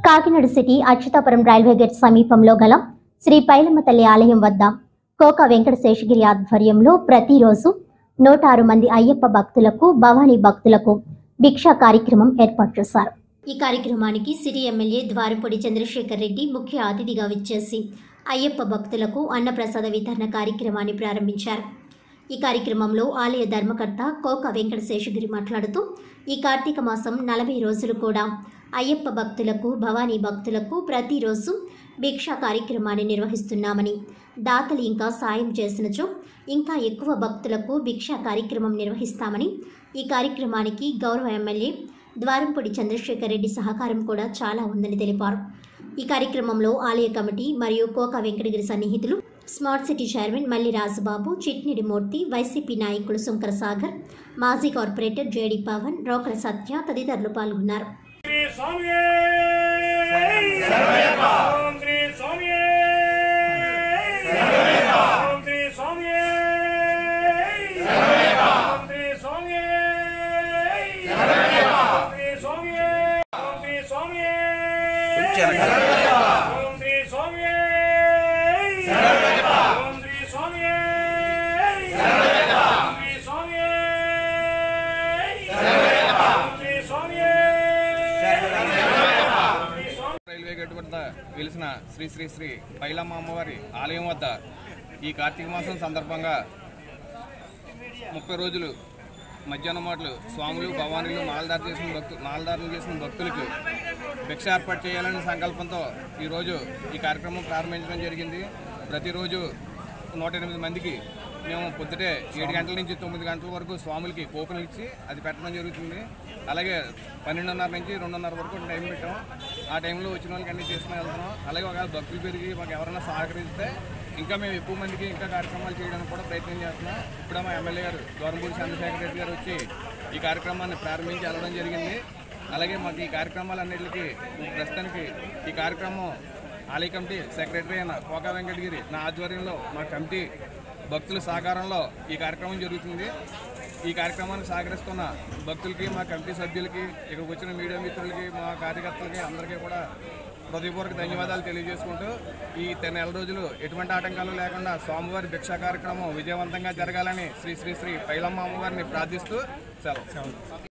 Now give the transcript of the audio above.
Kakinada city Achyutapuram railway gate సమీపంలో గల శ్రీ పైలమ్మ తల్లి ఆలయం వద్ద కోక వెంకట శేషగిరి ఆధ్వర్యంలో ప్రతిరోజు నూట ఆరు మంది అయ్యప్ప భక్తులకు భవానీ భక్తులకు భిక్షా కార్యక్రమం ఏర్పాటు చేశారు ఈ కార్యక్రమానికి సిటీ ఎమ్మెల్యే ద్వారపూడి చంద్రశేఖర్ రెడ్డి ముఖ్య అతిథిగా విచ్చేసి అయ్యప్ప భక్తులకు అన్నప్రసాద వితరణ కార్యక్రమాన్ని ప్రారంభించారు ఈ కార్యక్రమంలో ఆలయ ధర్మకర్త కోక వెంకట శేషగిరి మాట్లాడుతూ ఈ కార్తీక మాసం నలభై రోజులు కూడా అయ్యప్ప భక్తులకు భవానీ భక్తులకు ప్రతిరోజు భిక్షా కార్యక్రమాన్ని నిర్వహిస్తున్నామని దాతలు ఇంకా సాయం చేసినచో ఇంకా ఎక్కువ భక్తులకు భిక్షా కార్యక్రమం నిర్వహిస్తామని ఈ కార్యక్రమానికి గౌరవ ఎమ్మెల్యే ద్వారంపూడి చంద్రశేఖర్ రెడ్డి సహకారం కూడా చాలా ఉందని తెలిపారు ఈ కార్యక్రమంలో ఆలయ కమిటీ మరియు కోక వెంకటగిరి సన్నిహితులు smart city chairman Malli Rajubabu Chitnidi Murthy YCP నాయకులు శంకర సాగర్ మాజీ కార్పొరేటర్ జేడి పవన్ రోకల సత్య తదితరులు పాల్గొన్నారు శ్రీ స్వామియే ఓం శ్రీ స్వామియే ఓం శ్రీ స్వామియే ఓం శ్రీ స్వామియే ఓం శ్రీ స్వామియే ఓం శ్రీ స్వామియే ఓం శ్రీ స్వామియే ఓం శ్రీ స్వామియే ఓం శ్రీ స్వామియే ఓం శ్రీ స్వామియే రైల్వే గేట్ వద్ద వెలిసిన శ్రీ శ్రీ శ్రీ పైలమ్మ అమ్మవారి ఆలయం వద్ద ఈ కార్తీక మాసం సందర్భంగా ముప్పై రోజులు మధ్యాహ్నం మాటలు స్వాములు భవానీలు మాలదారు చేసిన భక్తు మాలదారులు చేసిన భక్తులకు భిక్ష ఏర్పాటు చేయాలనే సంకల్పంతో ఈరోజు ఈ కార్యక్రమం ప్రారంభించడం జరిగింది ప్రతిరోజు నూట ఎనిమిది మందికి మేము పొద్దుటే ఏడు గంటల నుంచి తొమ్మిది గంటల వరకు స్వాములకి కూపన్లు ఇచ్చి అది పెట్టడం జరుగుతుంది అలాగే పన్నెండున్నర నుంచి రెండున్నర వరకు టైం పెట్టాం ఆ టైంలో వచ్చిన వాళ్ళకి అన్ని చేసుకుని వెళ్తున్నాం అలాగే ఒక భక్తులు పెరిగి మాకు ఎవరైనా సహకరిస్తే ఇంకా మేము ఎక్కువ మందికి ఇంకా కార్యక్రమాలు చేయడానికి కూడా ప్రయత్నం చేస్తున్నాం ఇప్పుడు మా ఎమ్మెల్యే గారు గౌరవపూడి చంద్రశేఖర్ రెడ్డి గారు వచ్చి ఈ కార్యక్రమాన్ని ప్రారంభించి వెళ్ళడం జరిగింది అలాగే మాకు ఈ కార్యక్రమాలన్నింటికి ప్రస్తుతానికి ఈ కార్యక్రమం ఆలయ కమిటీ సెక్రటరీ అయిన కోకా వెంకటగిరి నా ఆధ్వర్యంలో మా కమిటీ భక్తుల సహకారంలో ఈ కార్యక్రమం జరుగుతుంది ఈ కార్యక్రమానికి సహకరిస్తున్న భక్తులకి మా కమిటీ సభ్యులకి ఇక్కడికి వచ్చిన మీడియా మిత్రులకి మా కార్యకర్తలకి అందరికీ కూడా హృదయపూర్వక ధన్యవాదాలు తెలియజేసుకుంటూ ఈ తె- నెల రోజులు ఎటువంటి ఆటంకాలు లేకుండా స్వామివారి భిక్షా కార్యక్రమం విజయవంతంగా జరగాలని శ్రీ శ్రీ శ్రీ పైలమ్మ అమ్మవారిని ప్రార్థిస్తూ సెలవు